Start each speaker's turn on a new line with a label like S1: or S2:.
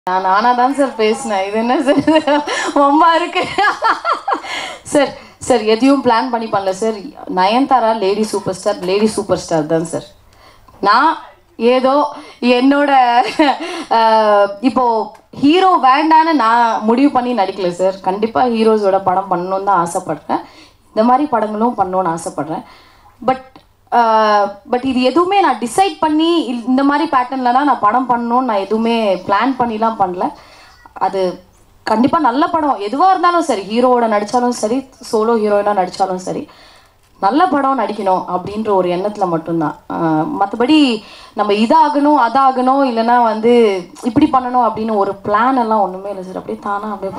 S1: நான் நானாக தான் சார் பேசினேன் இது என்ன சார் ரொம்ப இருக்கு சார் சார் எதையும் பிளான் பண்ணி பண்ணல sir Nayanthara lady super star lady super star தான் சார் நான் ஏதோ என்னோட அஹ், இப்போ ஹீரோ வேண்டான்னு நான் முடிவு பண்ணி நடிக்கல சார் கண்டிப்பாக ஹீரோஸோட படம் பண்ணணும்னு தான் ஆசைப்படுறேன் இந்த மாதிரி படங்களும் பண்ணணும்னு ஆசைப்படுறேன் பட் பட் இது எதுவுமே நான் டிசைட் பண்ணி இல்- இந்த மாதிரி பேட்டர்னில் தான் நான் படம் பண்ணணும்னு நான் எதுவுமே பிளான் பண்ணிலாம் பண்ணல அது கண்டிப்பாக நல்ல படம் எதுவாக இருந்தாலும் சரி ஹீரோவோட நடித்தாலும் சரி சோலோ ஹீரோயினாக நடித்தாலும் சரி நல்ல படம் நடிக்கணும் அப்படின்ற ஒரு எண்ணத்தில் மட்டும்தான் மற்றபடி நம்ம இதாகணும் அதாகணும் இல்லைன்னா வந்து இப்படி பண்ணணும் அப்படின்னு ஒரு பிளான் எல்லாம் ஒன்றுமே இல்லை சார் அப்படியே தானா அப்படியே